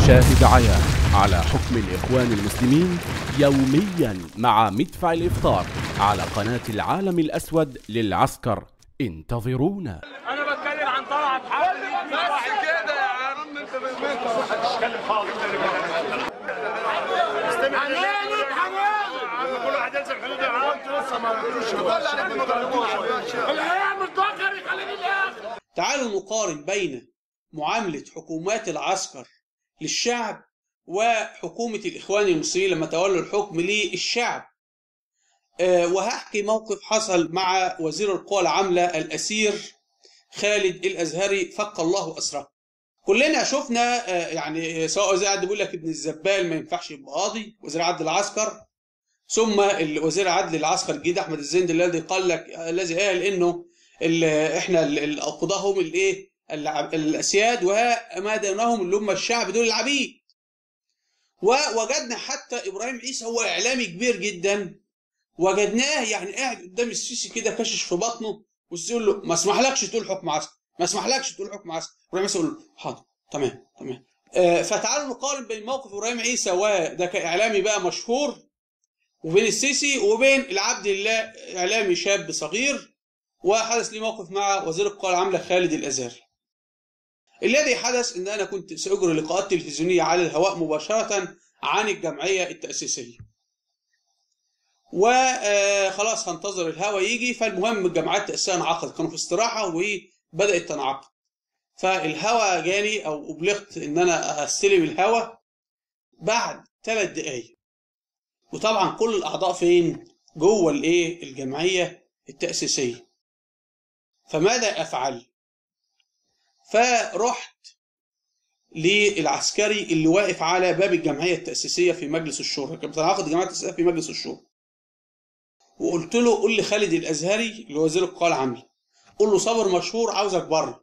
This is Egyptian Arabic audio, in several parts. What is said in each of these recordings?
شاهد عيان على حكم الإخوان المسلمين يوميا مع مدفع الإفطار على قناة العالم الأسود للعسكر انتظرونا انا بتكلم عن طلعت حق بس كده يا عم انت تتكلم خالص استمع عم كل واحد ينزل حدود العام لسه ما قلتوش الحقيقه متذكر يخليني الاخر تعالوا نقارن بين معاملة حكومات العسكر للشعب وحكومة الإخوان المسلمين لما تولوا الحكم للشعب آه، وهحكي موقف حصل مع وزير القوى العاملة الأسير خالد الأزهري فك الله أسره كلنا شفنا آه، يعني سواء زي قاعد بيقول لك ابن الزبال ما ينفعش يبقى قاضي وزير عدل العسكر ثم وزير عدل العسكر الجديد احمد الزند الذي قال لك الذي قال انه ال- احنا ال- القضاة هم الايه الع- الاسياد وما دونهم اللي هم الشعب دول العبيد ووجدنا حتى ابراهيم عيسى هو اعلامي كبير جدا وجدناه يعني قاعد قدام السيسي كده كشش في بطنه والسيسي يقول له ما اسمحلكش تقول حكم عسكر ما اسمحلكش تقول حكم عسكر ابراهيم عيسى يقول له حاضر تمام تمام آه، فتعالوا نقارن بين موقف ابراهيم عيسى وده كاعلامي بقى مشهور وبين السيسي وبين العبد الله اعلامي شاب صغير وحدث لي موقف مع وزير القوى العامله خالد الازهري. الذي حدث ان انا كنت ساجري لقاءات تلفزيونيه على الهواء مباشره عن الجمعيه التاسيسيه. وخلاص هنتظر الهواء يجي فالمهم الجمعيات التاسيسيه انعقدت كانوا في استراحه وبدات تنعقد. فالهواء جاني او ابلغت ان انا استلم الهواء بعد ثلاث دقائق. وطبعا كل الاعضاء فين؟ جوه الايه؟ الجمعيه التاسيسيه. فماذا افعل؟ فرحت للعسكري اللي واقف على باب الجمعيه التاسيسيه في مجلس الشورى، كانت بتنعقد الجمعيه التاسيسيه في مجلس الشورى. وقلت له قول لي خالد الازهري اللي هو وزير القوى العامله قول له صابر مشهور عاوزك بره.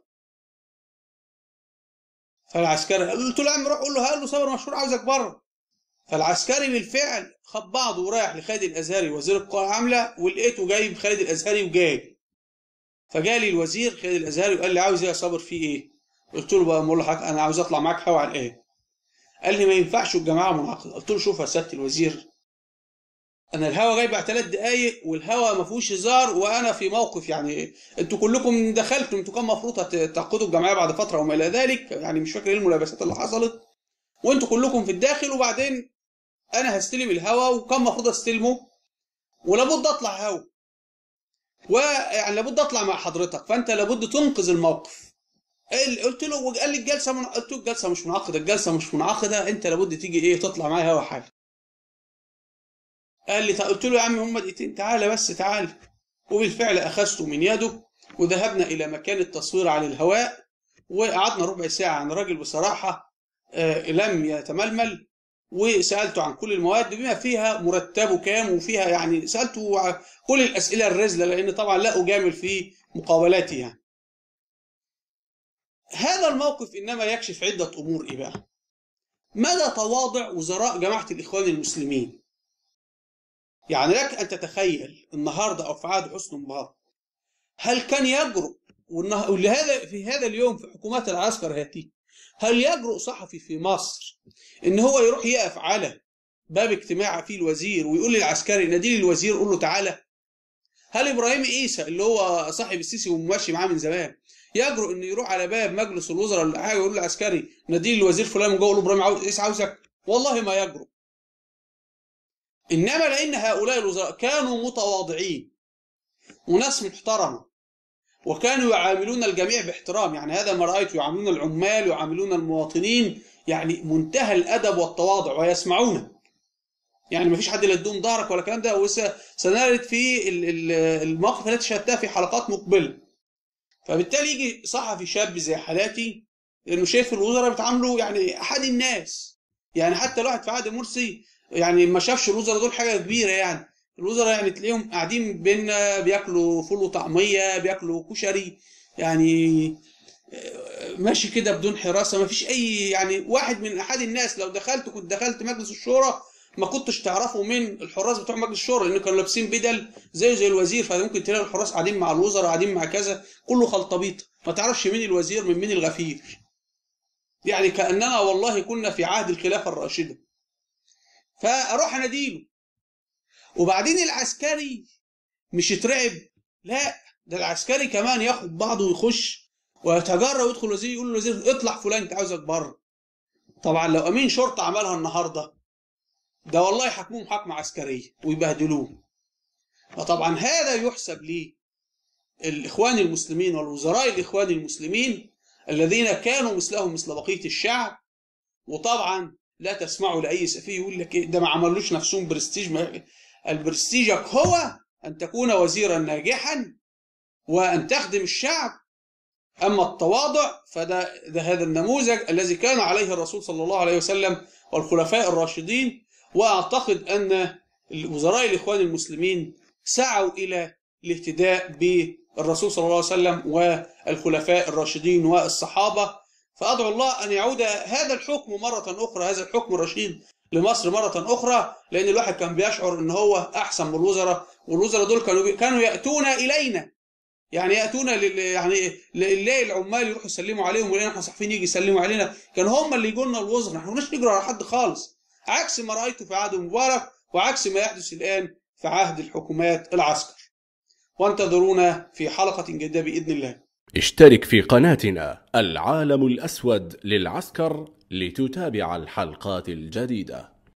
فالعسكري قلت له يا عم روح قول له قال له صابر مشهور عاوزك بره. فالعسكري بالفعل خد بعضه ورايح لخالد الازهري وزير القوى العامله ولقيته جايب خالد الازهري وجاي فجالي الوزير خالد الازهري وقال لي عاوز ايه يا صابر في ايه؟ قلت له بقى بقول لحضرتك انا عاوز اطلع معاك هوا على الايه؟ قال لي ما ينفعش الجماعه منعقده قلت له شوف يا سياده الوزير انا الهوا جاي بعد ثلاث دقايق والهوا ما فيهوش هزار وانا في موقف يعني انتوا كلكم دخلتوا انتوا كان المفروض هت- تعقدوا الجمعيه بعد فتره وما الى ذلك يعني مش فاكر ايه الملابسات اللي حصلت وانتوا كلكم في الداخل وبعدين انا هستلم الهوا وكان المفروض استلمه ولابد اطلع هوا ويعني لابد اطلع مع حضرتك فانت لابد تنقذ الموقف ال- قلت له وقال لي الجلسه من... قلت له الجلسه مش منعقده الجلسه مش منعقده انت لابد تيجي ايه تطلع معايا هوا حاجه قال لي طيب قلت له يا عم هم دقيقتين تعالى بس تعالى وبالفعل اخذته من يده وذهبنا الى مكان التصوير على الهواء وقعدنا ربع ساعه عن راجل بصراحه آه، لم يتململ وسالته عن كل المواد بما فيها مرتبه كام وفيها يعني سالته ع- كل الاسئله الرزله لان طبعا لا اجامل في مقابلاتي يعني. هذا الموقف انما يكشف عده امور ايه بقى؟ مدى تواضع وزراء جماعه الاخوان المسلمين. يعني لك ان تتخيل النهارده او في عهد حسني مبارك هل كان يجرؤ والنه- ولهذا في هذا اليوم في حكومات العسكر هذه هل يجرؤ صحفي في مصر ان هو يروح يقف على باب اجتماع فيه الوزير ويقول للعسكري نادي الوزير قول له تعالى هل ابراهيم عيسى اللي هو صاحب السيسي وماشي معاه من زمان يجرؤ انه يروح على باب مجلس الوزراء ولا حاجه يقول للعسكري نادي الوزير فلان من جوه يقول له ابراهيم عاوز عيسى عاوزك والله ما يجرؤ انما لان هؤلاء الوزراء كانوا متواضعين وناس محترمه وكانوا يعاملون الجميع باحترام يعني هذا ما رأيت يعاملون العمال يعاملون المواطنين يعني منتهى الأدب والتواضع ويسمعون يعني ما فيش حد لا يدوم ظهرك ولا الكلام ده وسنرد في ال- ال- المواقف التي شاهدتها في حلقات مقبلة فبالتالي يجي صحفي شاب زي حالاتي لأنه شايف الوزراء بيتعاملوا يعني أحد الناس يعني حتى الواحد في عهد مرسي يعني ما شافش الوزراء دول حاجة كبيرة يعني الوزراء يعني تلاقيهم قاعدين بينا بياكلوا فول وطعميه بياكلوا كشري يعني آه، ماشي كده بدون حراسه ما فيش اي يعني واحد من احد الناس لو دخلت كنت دخلت مجلس الشورى ما كنتش تعرفه من الحراس بتوع مجلس الشورى لان كانوا لابسين بدل زي زي الوزير فممكن تلاقي الحراس قاعدين مع الوزراء قاعدين مع كذا كله خلطبيط ما تعرفش مين الوزير من مين الغفير يعني كأننا والله كنا في عهد الخلافة الراشدة فأروح أناديله وبعدين العسكري مش يترعب لا ده العسكري كمان ياخد بعضه ويخش ويتجرأ ويدخل الوزير يقول للوزير اطلع فلان انت عاوزك بره طبعا لو امين شرطه عملها النهارده ده والله يحاكموه محاكمه عسكريه ويبهدلوه فطبعا هذا يحسب لي الاخوان المسلمين والوزراء الاخوان المسلمين الذين كانوا مثلهم مثل بقيه الشعب وطبعا لا تسمعوا لاي سفيه يقول لك إيه ده ما عملوش نفسهم برستيج ما البرستيجك هو ان تكون وزيرا ناجحا وان تخدم الشعب اما التواضع فده ده هذا النموذج الذي كان عليه الرسول صلى الله عليه وسلم والخلفاء الراشدين واعتقد ان وزراء الاخوان المسلمين سعوا الى الاهتداء بالرسول صلى الله عليه وسلم والخلفاء الراشدين والصحابه فادعو الله ان يعود هذا الحكم مره اخرى هذا الحكم الرشيد لمصر مره اخرى لان الواحد كان بيشعر ان هو احسن من الوزراء والوزراء دول كانوا كانوا ياتون الينا يعني ياتون لل يعني نلاقي العمال يروحوا يسلموا عليهم ولقينا احنا صحفيين يجي يسلموا علينا كان هم اللي يجوا لنا الوزراء احنا ما كناش نجري على حد خالص عكس ما رايته في عهد مبارك وعكس ما يحدث الان في عهد الحكومات العسكر وانتظرونا في حلقه جديده باذن الله اشترك في قناتنا العالم الأسود للعسكر لتتابع الحلقات الجديدة